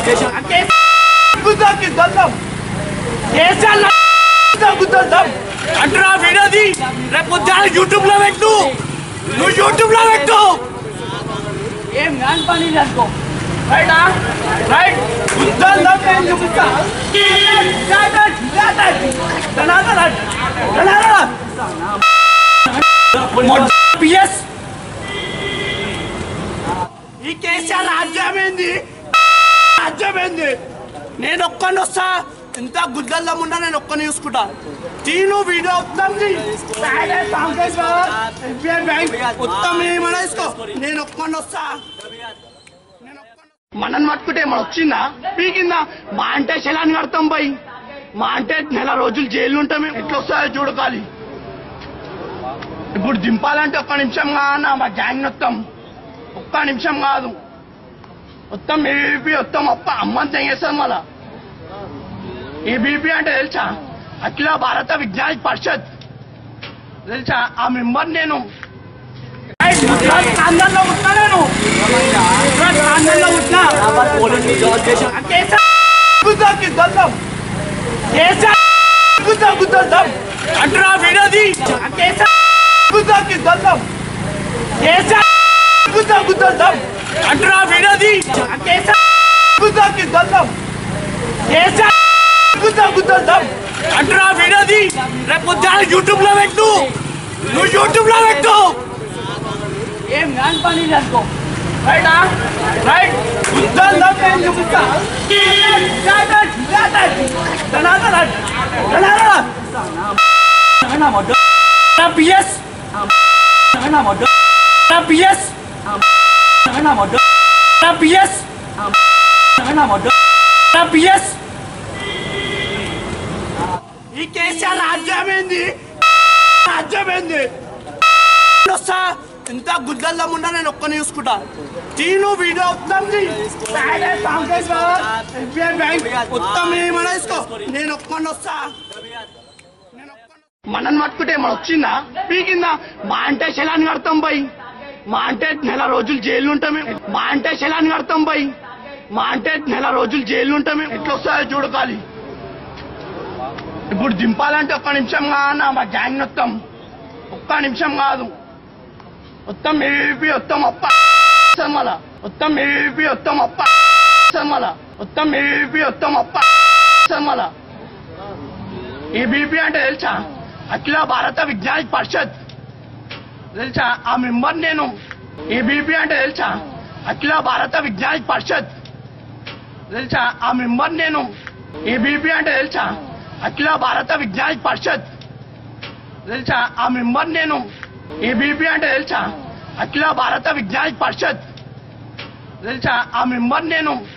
గుద్దాకి దొల్లం కేసీఆర్ గుద్దొద్దాం అంటున్నా వీడియోది రేపు పొద్దున యూట్యూబ్ లో పెట్టు నువ్వు యూట్యూబ్ లో పెట్టు ఏం గాని పని చేసుకో రైటా రైట్ గుద్దొద్దాం నేను చూపిస్తా పిఎస్ ఈ కేసీఆర్ రాజ్యమేంది రాజ్యమేంది నేను ఒక్కని వస్తా ఇంత గుద్దల్లో ఉన్నా నేను ఒక్కని చూసుకుంటా తీను వీడియో వస్తుంది మొత్తం ఏమైనా తీసుకో నేను ఒక్కని వస్తా నేను ఒక్కని- మనని పట్టుకుంటే ఏమైనా వచ్చిందా పీకిందా మా అంటే శలాన్ని కడతాం పోయి మా అంటే నెల రోజులు జైలు ఉంటాం మేము. ఎట్లా వస్తాయో చూడకాలి ఇప్పుడు దింపాలంటే ఒక్క నిమిషం కానా మా గ్యాంగ్ మొత్తం ఒక్క నిమిషం కాదు మొత్తం ఏబీపీ మొత్తం అప్ప అమ్మంతం చేస్తాం మళ్ళా ఏబీపీ అంటే తెలుసా అఖిల భారత విజ్ఞాన పరిషత్ తెలుసా ఆ మెంబర్ నేను ఆంధ్రలో ఉన్నా నేను ఆంధ్రలో ఉన్నా గుద్దాకి దొల్లం కేసీఆర్ గుద్దా గుద్దొద్దాం అంటున్నా వీడియోది గుద్దాకి దొల్లం కేసీఆర్ గుద్దా గుద్దొద్దాం అంటున్నా వీడియోది గుద్దాకి దొల్లం కేసీఆర్ గుద్దా గుద్దొద్దాం అంటున్నా వీడియోది రేపు పొద్దున యూట్యూబ్ లో పెట్టు నువ్వు యూట్యూబ్ లో పెట్టు ఏం గాని పని చేసుకో రైటా రైట్ గుద్దొద్దాం నేను చూపిస్తా పిఎస్ పిఎస్ పిఎస్ పిఎస్ ఈ కేసీఆర్ రాజ్యమేంది రాజ్యమేంది వస్తా ఇంత గుద్దల్లో ఉన్నా నేను ఒక్కని చూసుకుంటా తీను వీడియో వస్తుంది మొత్తం ఏమైనా తీసుకో నేను ఒక్కని వస్తా నేను ఒక్కని- మనని పట్టుకుంటే ఏమైనా వచ్చిందా పీకిందా మా అంటే శలాన్ని కడతాం పోయి మా అంటే నెల రోజులు జైలు ఉంటాం మేము. మా అంటే శలాన్ని కడతాం పోయి మా అంటే నెల రోజులు జైలు ఉంటాం మేము. ఎట్లా వస్తాయో చూడకాలి ఇప్పుడు దింపాలంటే ఒక్క నిమిషం కానా మా గ్యాంగ్ మొత్తం ఒక్క నిమిషం కాదు మొత్తం ఏపీ మొత్తం అప్ప మళ్ళా మొత్తం ఏపీ మొత్తం అప్ప మళ్ళా మొత్తం ఏపీ మొత్తం అప్ప మళ్ళా ఏబీపీ అంటే తెలుసా అఖిల భారత విజ్ఞాన పరిషత్ తెలుసా ఆ మెంబర్ నేను ఏబీపీ అంటే తెలుసా అఖిల భారత విజ్ఞాన పరిషత్ తెలుసా ఆ మెంబర్ నేను ఏబీపీ అంటే తెలుసా అఖిల భారత విజ్ఞాన పరిషత్ తెలుసా ఆ మెంబర్ నేను ఏబీపీ అంటే తెలుసా అఖిల భారత విజ్ఞాన పరిషత్ తెలుసా ఆ మెంబర్ నేను